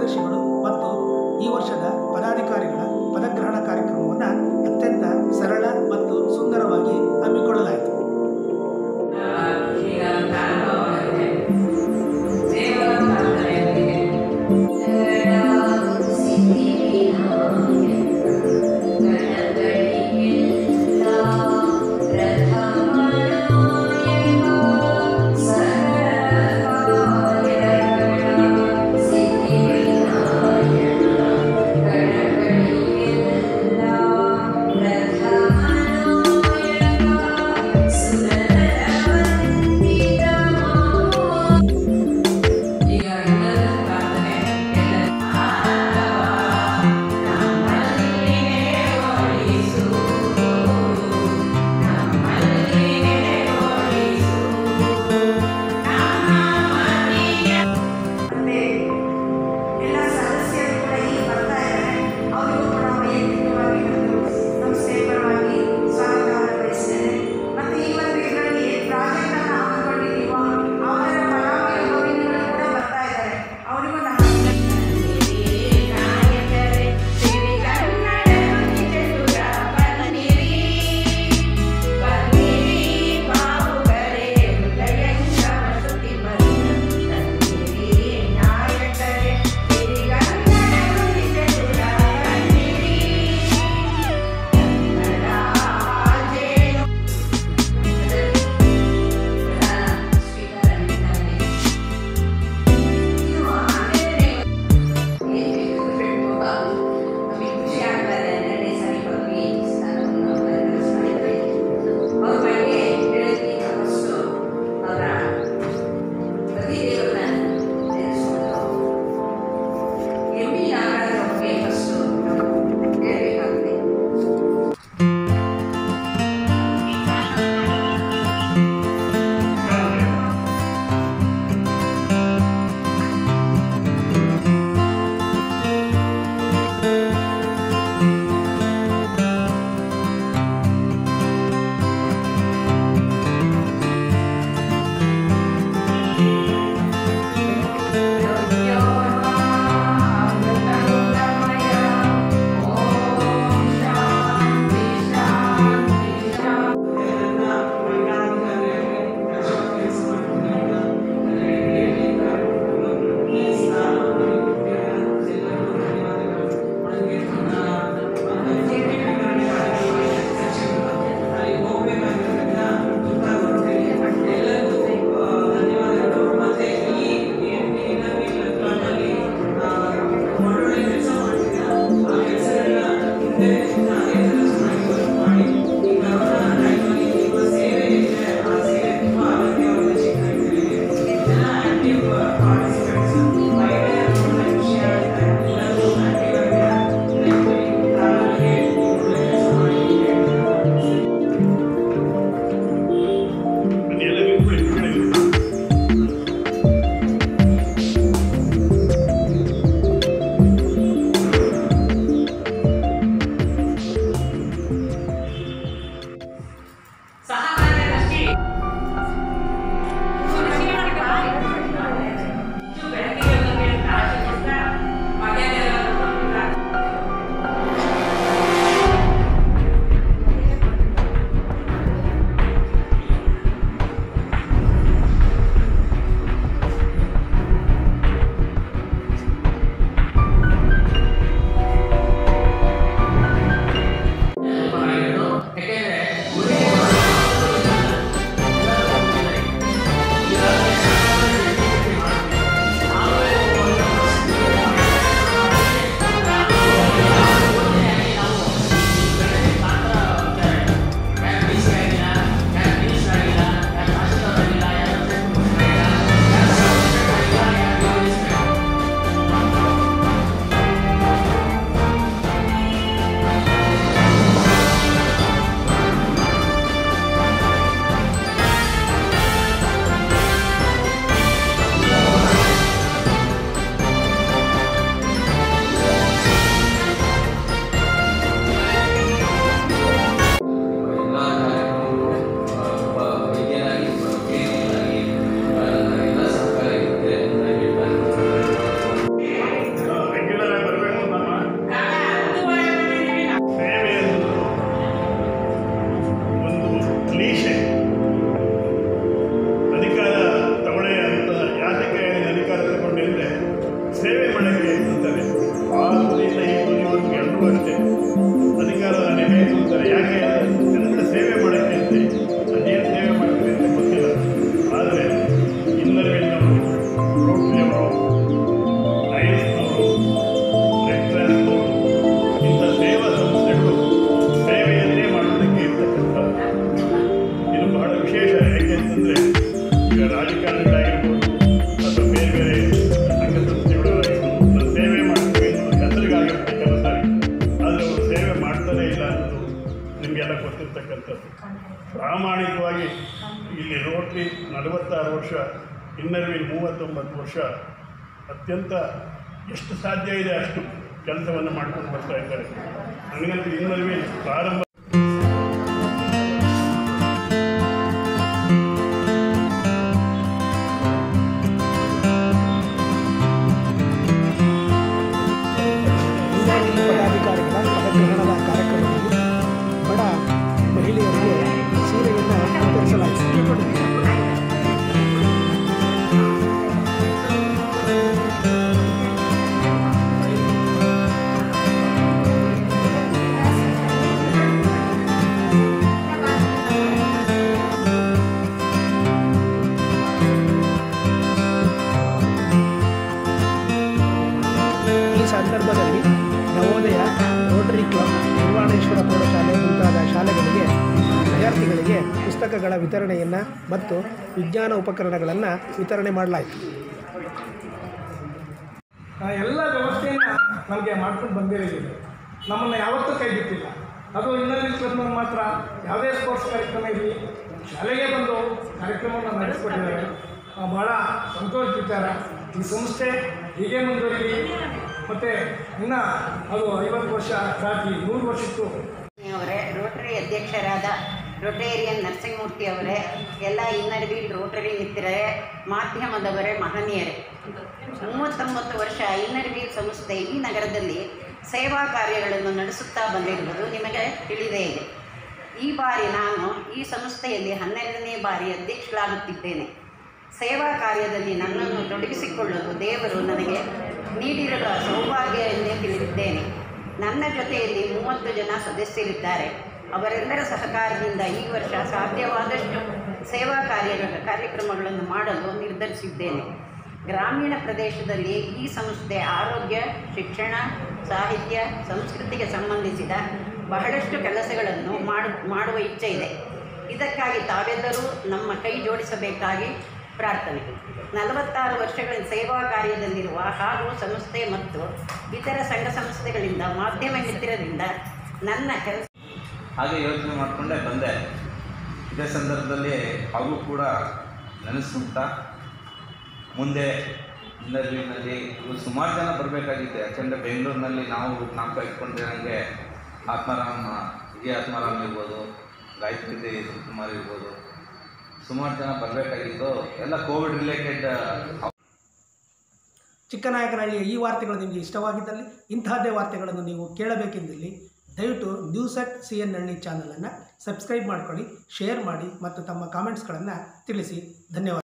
ಕಾರ್ಯದರ್ಶಿಗಳು ಮತ್ತು ಈ ವರ್ಷದ ಪದಾಧಿಕಾರಿಗಳ ಪದಗ್ರಹಣ ಕಾರ್ಯಕ್ರಮವನ್ನು ಅತ್ಯಂತ ಸರಳ ಮತ್ತು ಸುಂದರವಾಗಿ ಹಮ್ಮಿಕೊಳ್ಳಲಾಯಿತು ಈಗ ಪ್ರಾರಂಭವಾಗಿದೆ ದೇವರ ಪ್ರಾರ್ಥನೆಯೊಂದಿಗೆ ಸಿದ್ಧಿವಿನಾಯಕ ವರ್ಷ ಇನ್ನರ್ವಿಲ್ ಮೂವತ್ತೊಂಬತ್ತು ವರ್ಷ ಅತ್ಯಂತ ಎಷ್ಟು ಸಾಧ್ಯ ಇದೆ ಅಷ್ಟು ಕೆಲಸವನ್ನು ಮಾಡ್ಕೊಂಡು ಬರ್ತಾ ಇದ್ದಾರೆ ನನಗಂತೂ ಇನ್ನರ್ವಿಲ್ ಪ್ರಾರಂಭ ಹಿಂಗಾಗಿ ಪದಾಧಿಕಾರಿಗಳ ಪದಗ್ರಹಣದ ಕಾರ್ಯಕ್ರಮದಲ್ಲಿ ಬಡ ಮಹಿಳೆಯರಿಗೆ ಸೀರೆಯನ್ನು ವಿತರಿಸಲಾಯಿತು ಈ ಸಂದರ್ಭದಲ್ಲಿ ನವೋದಯ ರೋಟರಿ ಕ್ಲಬ್ ನಿರ್ವಾಣೇಶ್ವರ ಪ್ರೌಢಶಾಲೆ ಮುಂತಾದ ಶಾಲೆಗಳಿಗೆ ವಿದ್ಯಾರ್ಥಿಗಳಿಗೆ ಪುಸ್ತಕಗಳ ವಿತರಣೆಯನ್ನು ಮತ್ತು ವಿಜ್ಞಾನ ಉಪಕರಣಗಳನ್ನು ವಿತರಣೆ ಮಾಡಲಾಯಿತು ಎಲ್ಲ ವ್ಯವಸ್ಥೆಯನ್ನು ನಮಗೆ ಮಾಡ್ಕೊಂಡು ಬಂದಿರಲಿಲ್ಲ ನಮ್ಮನ್ನು ಯಾವತ್ತೂ ಕೈ ಬಿಟ್ಟಿಲ್ಲ ಅದು ಇನ್ನೊಂದು ಕ್ಲಬ್ನಲ್ಲಿ ಮಾತ್ರ ಯಾವುದೇ ಸ್ಪೋರ್ಟ್ಸ್ ಕಾರ್ಯಕ್ರಮ ಇರಲಿ ಶಾಲೆಗೆ ಬಂದು ಕಾರ್ಯಕ್ರಮವನ್ನು ನಡೆಸ್ಕೊಟ್ಟಿದ್ದಾರೆ ಆ, ಭಾಳ ಸಂತೋಷ ವಿಚಾರ ಈ ಸಂಸ್ಥೆ ಹೀಗೆ ಮುಂದುವರಿಲಿ ಮತ್ತು ಇನ್ನು ಅದು ಐವತ್ತು ವರ್ಷ ದಾಟಿ ನೂರು ವರ್ಷಕ್ಕೂ ಅವರೇ ರೋಟರಿ ಅಧ್ಯಕ್ಷರಾದ ರೊಟೇರಿಯನ್ ನರಸಿಂಹಮೂರ್ತಿ ಅವರೇ ಎಲ್ಲ ಇನ್ನರ್ಬೀಲ್ ರೋಟರಿ ಮಿತ್ರರೇ ಮಾಧ್ಯಮದವರೇ ಮಹನೀಯರೇ ಮೂವತ್ತೊಂಬತ್ತು ವರ್ಷ ಇನ್ನರ್ಬೀಲ್ ಸಂಸ್ಥೆ ಈ ನಗರದಲ್ಲಿ ಸೇವಾ ಕಾರ್ಯಗಳನ್ನು ನಡೆಸುತ್ತಾ ಬಂದಿರುವುದು ನಿಮಗೆ ತಿಳಿದೇ ಇದೆ ಈ ಬಾರಿ ನಾನು ಈ ಸಂಸ್ಥೆಯಲ್ಲಿ ಹನ್ನೆರಡನೇ ಬಾರಿ ಅಧ್ಯಕ್ಷಳಾಗುತ್ತಿದ್ದೇನೆ ಸೇವಾ ಕಾರ್ಯದಲ್ಲಿ ನನ್ನನ್ನು ತೊಡಗಿಸಿಕೊಳ್ಳಲು ದೇವರು ನನಗೆ ನೀಡಿರುವ ಸೌಭಾಗ್ಯ ಎಂದೇ ತಿಳಿದಿದ್ದೇನೆ ನನ್ನ ಜೊತೆಯಲ್ಲಿ ಮೂವತ್ತು ಜನ ಸದಸ್ಯರಿದ್ದಾರೆ ಅವರೆಲ್ಲರ ಸಹಕಾರದಿಂದ ಈ ವರ್ಷ ಸಾಧ್ಯವಾದಷ್ಟು ಸೇವಾ ಕಾರ್ಯಗಳ ಕಾರ್ಯಕ್ರಮಗಳನ್ನು ಮಾಡಲು ನಿರ್ಧರಿಸಿದ್ದೇನೆ ಗ್ರಾಮೀಣ ಪ್ರದೇಶದಲ್ಲಿ ಈ ಸಂಸ್ಥೆ ಆರೋಗ್ಯ ಶಿಕ್ಷಣ ಸಾಹಿತ್ಯ ಸಂಸ್ಕೃತಿಗೆ ಸಂಬಂಧಿಸಿದ ಬಹಳಷ್ಟು ಕೆಲಸಗಳನ್ನು ಮಾಡು ಮಾಡುವ ಇಚ್ಛೆ ಇದೆ ಇದಕ್ಕಾಗಿ ತಾವೆಲ್ಲರೂ ನಮ್ಮ ಕೈ ಜೋಡಿಸಬೇಕಾಗಿ ಪ್ರಾರ್ಥನೆ ನಲವತ್ತಾರು ವರ್ಷಗಳ ಸೇವಾ ಕಾರ್ಯದಲ್ಲಿರುವ ಹಾಗೂ ಸಂಸ್ಥೆ ಮತ್ತು ಇತರ ಸಂಘ ಸಂಸ್ಥೆಗಳಿಂದ ಮಾಧ್ಯಮ ಮಿತ್ರರಿಂದ ನನ್ನ ಕೆಲಸ ಹಾಗೆ ಯೋಚನೆ ಮಾಡಿಕೊಂಡೇ ಬಂದೆ ಇದೇ ಸಂದರ್ಭದಲ್ಲಿ ಹಾಗೂ ಕೂಡ ನೆನೆಸ್ಕೊಂತ ಮುಂದೆ ಇಂಟರ್ವ್ಯೂನಲ್ಲಿ ಸುಮಾರು ಜನ ಬರಬೇಕಾಗಿತ್ತು ಯಾಕೆಂದರೆ ಬೆಂಗಳೂರಿನಲ್ಲಿ ನಾವು ನಾಲ್ಕು ಇಟ್ಕೊಂಡಿರೋಂಗೆ ಆತ್ಮಾರಾಮ್ ಹಿರಿಯ ಆತ್ಮಾರಾಮ್ ಇರ್ಬೋದು ಗಾಯತ್ರಿ ಶಿವಕುಮಾರ್ ಇರ್ಬೋದು ಸುಮಾರು ಜನ ಬರಬೇಕಾಗಿತ್ತು ಎಲ್ಲ ಕೋವಿಡ್ ರಿಲೇಟೆಡ್ ಚಿಕ್ಕನಾಯಕನಹಳ್ಳಿಯ ಈ ವಾರ್ತೆಗಳು ನಿಮಗೆ ಇಷ್ಟವಾಗಿದ್ದಲ್ಲಿ ಇಂತಹದ್ದೇ ವಾರ್ತೆಗಳನ್ನು ನೀವು ಕೇಳಬೇಕೆಂದಲ್ಲಿ ದಯವಿಟ್ಟು ನ್ಯೂಸ್ ಅಟ್ ಸಿ ಎನ್ ಹಳ್ಳಿ ಚಾನಲನ್ನು ಸಬ್ಸ್ಕ್ರೈಬ್ ಮಾಡ್ಕೊಳ್ಳಿ ಶೇರ್ ಮಾಡಿ ಮತ್ತು ತಮ್ಮ ಕಾಮೆಂಟ್ಸ್ಗಳನ್ನು ತಿಳಿಸಿ ಧನ್ಯವಾದ